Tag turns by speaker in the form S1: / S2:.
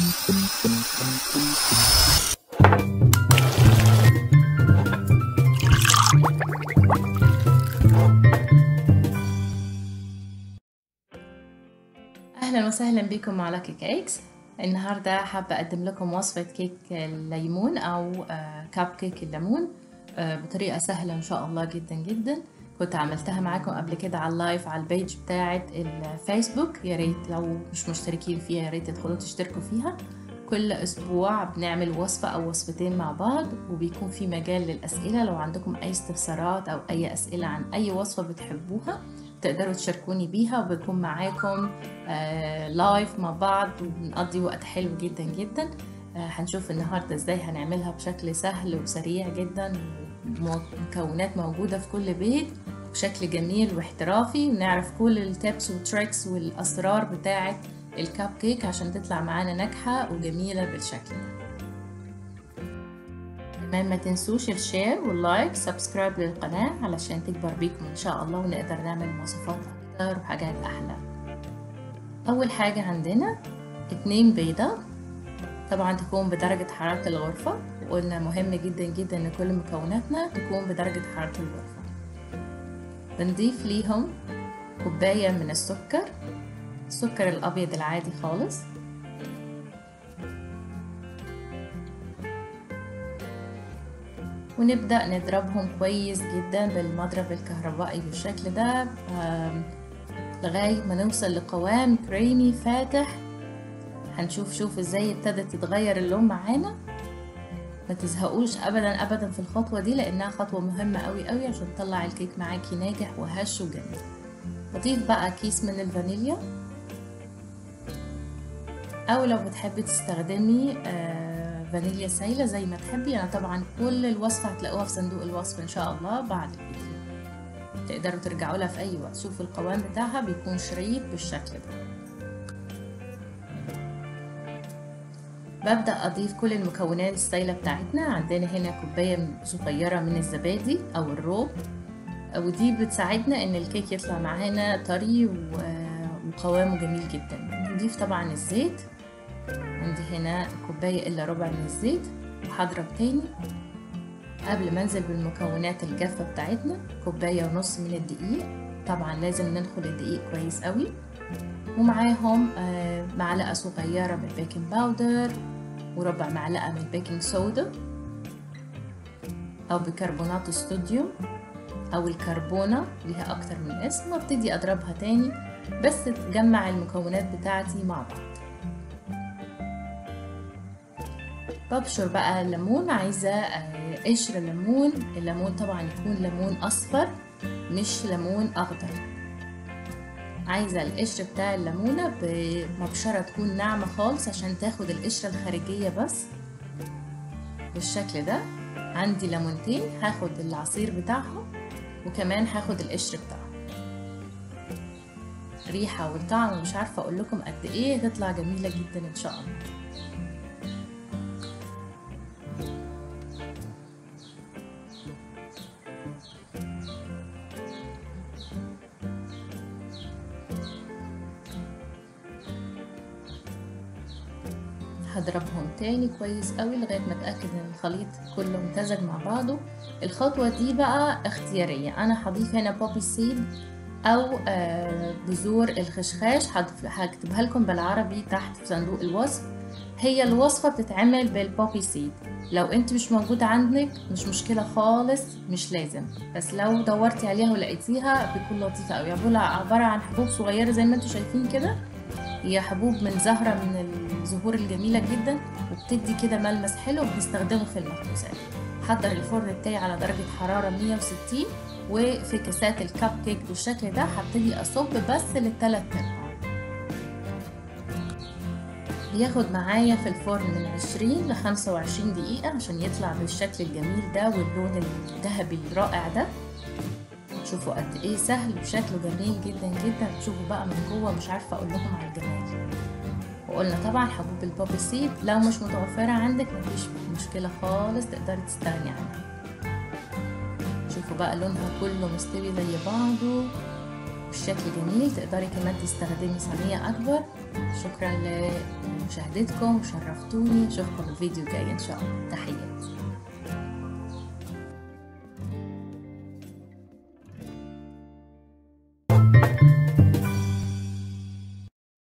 S1: اهلا وسهلا بكم مع لاكي كيكس النهارده حابه اقدم لكم وصفه كيك الليمون او آه، كاب كيك الليمون آه، بطريقه سهله ان شاء الله جدا جدا كنت عملتها معاكم قبل كده على اللايف على البيج بتاعه الفيسبوك يا ريت لو مش مشتركين فيها يا ريت تدخلوا تشتركوا فيها كل اسبوع بنعمل وصفه او وصفتين مع بعض وبيكون في مجال للاسئله لو عندكم اي استفسارات او اي اسئله عن اي وصفه بتحبوها تقدروا تشاركوني بيها وبكون معاكم آه لايف مع بعض وبنقضي وقت حلو جدا جدا آه هنشوف النهارده ازاي هنعملها بشكل سهل وسريع جدا مكونات موجودة في كل بيت بشكل جميل واحترافي ونعرف كل التيبس والتريكس والأسرار بتاعة الكاب كيك عشان تطلع معانا ناجحة وجميلة بالشكل ده كمان ما تنسوش الشير واللايك سبسكرايب للقناة علشان تكبر بيكم إن شاء الله ونقدر نعمل وصفات أكتر وحاجات أحلى أول حاجة عندنا اتنين بيضة طبعا تكون بدرجة حرارة الغرفة وقلنا مهم جدا جدا ان كل مكوناتنا تكون بدرجة حرارة الغرفة بنضيف ليهم كوباية من السكر السكر الأبيض العادي خالص ونبدأ نضربهم كويس جدا بالمضرب الكهربائي بالشكل ده لغاية ما نوصل لقوام كريمي فاتح هنشوف شوف ازاي ابتدت تتغير اللون معانا ما تزهقوش ابدا ابدا في الخطوه دي لانها خطوه مهمه قوي قوي عشان تطلع الكيك معاكي ناجح وهش وجميل بضيف بقى كيس من الفانيليا او لو بتحبي تستخدمي آه فانيليا سايله زي ما تحبي انا طبعا كل الوصفه هتلاقوها في صندوق الوصف ان شاء الله بعد الفيديو تقدروا ترجعوا لها في اي وقت شوفوا القوام بتاعها بيكون شريط بالشكل ده ببدأ أضيف كل المكونات السايلة بتاعتنا عندنا هنا كوباية صغيرة من الزبادي أو الروب ودي بتساعدنا إن الكيك يطلع معانا طري وقوامه جميل جدا نضيف طبعا الزيت عندي هنا كوباية إلا ربع من الزيت وهضرب تاني قبل ما انزل بالمكونات الجافة بتاعتنا كوباية ونص من الدقيق طبعا لازم ندخل الدقيق كويس قوي ومعاهم معلقة صغيرة من البيكنج باودر وربع معلقة من البيكنج صودا أو بيكربونات الصوديوم أو الكربونة ليها أكتر من اسم وابتدي أضربها تاني بس تجمع المكونات بتاعتي مع بعض ببشر بقى الليمون عايزة قشر ليمون الليمون طبعا يكون ليمون أصفر مش ليمون أخضر عايزة القشر بتاع الليمونة بمبشرة تكون ناعمة خالص عشان تاخد القشرة الخارجية بس بالشكل ده عندي ليمونتين هاخد العصير بتاعهم وكمان هاخد القشر بتاعهم ريحة والطعم مش عارفة اقول لكم قد ايه تطلع جميلة جدا ان شاء الله هضربهم تاني كويس قوي لغايه ما اتاكد ان الخليط كله امتزج مع بعضه الخطوه دي بقى اختياريه انا هضيف هنا بوبي سيد او آه بذور الخشخاش هكتبها لكم بالعربي تحت في صندوق الوصف هي الوصفه بتتعمل بالبوبي سيد لو انت مش موجود عندك مش مشكله خالص مش لازم بس لو دورتي عليها ولقيتيها بتكون لطيفه قوي عباره عن حبوب صغيره زي ما انتم شايفين كده هي حبوب من زهرة من الزهور الجميلة جدا وبتدي كده ملمس حلو وبنستخدمه في المخبوزات حضر الفرن بتاعي على درجة حرارة 160 وفي كاسات الكب كيك بالشكل ده هبتدي أصب بس للتلات أرباع بياخد معايا في الفرن من 20 ل 25 دقيقة عشان يطلع بالشكل الجميل ده واللون الذهبي الرائع ده شوفوا قد ايه سهل وشكله جميل جدا جدا شوفوا بقى من جوه مش عارفه اقول لكم على الجمال وقلنا طبعا حبوب البوبي سيد لو مش متوفره عندك مفيش مشكله خالص تقدري تستغني عنها شوفوا بقى لونها كله مستوي زي بعضه بشكل جميل تقدري كمان تستخدمي صينية أكبر شكرا لمشاهدتكم وشرفتوني أشوفكم الفيديو الجاي إن شاء الله تحياتي